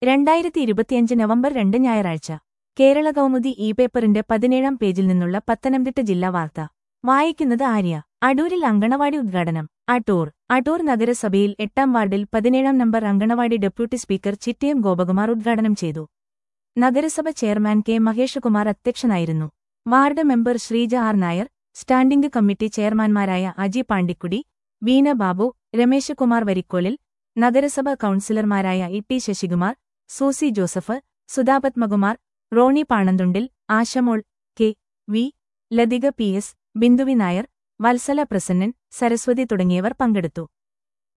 രണ്ടായിരത്തി ഇരുപത്തിയഞ്ച് നവംബർ രണ്ട് ഞായറാഴ്ച കേരള കൗമുദി ഇ പേപ്പറിന്റെ പതിനേഴാം പേജിൽ നിന്നുള്ള പത്തനംതിട്ട ജില്ലാ വാർത്ത വായിക്കുന്നത് ആര്യ അടൂരിൽ അങ്കണവാടി ഉദ്ഘാടനം അടൂർ അടൂർ നഗരസഭയിൽ എട്ടാം വാർഡിൽ പതിനേഴാം നമ്പർ അങ്കണവാടി ഡെപ്യൂട്ടി സ്പീക്കർ ചിറ്റയം ഗോപകുമാർ ഉദ്ഘാടനം ചെയ്തു നഗരസഭ ചെയർമാൻ കെ മഹേഷകുമാർ അധ്യക്ഷനായിരുന്നു ward member Sreeja R Nair standing committee ചെയർമാൻമാരായ അജി പാണ്ടിക്കുടി വീണ ബാബു രമേശ് കുമാർ വരിക്കോലിൽ നഗരസഭ കൌൺസിലർമാരായ E T Sasikumar Susy Joseph Sudhapadmakumar Roni Panamthundil Ashamol K V Lathika P S Binduvi Nair Valsala Prasannan Saraswathi തുടങ്ങിയവർ പങ്കെടുത്തു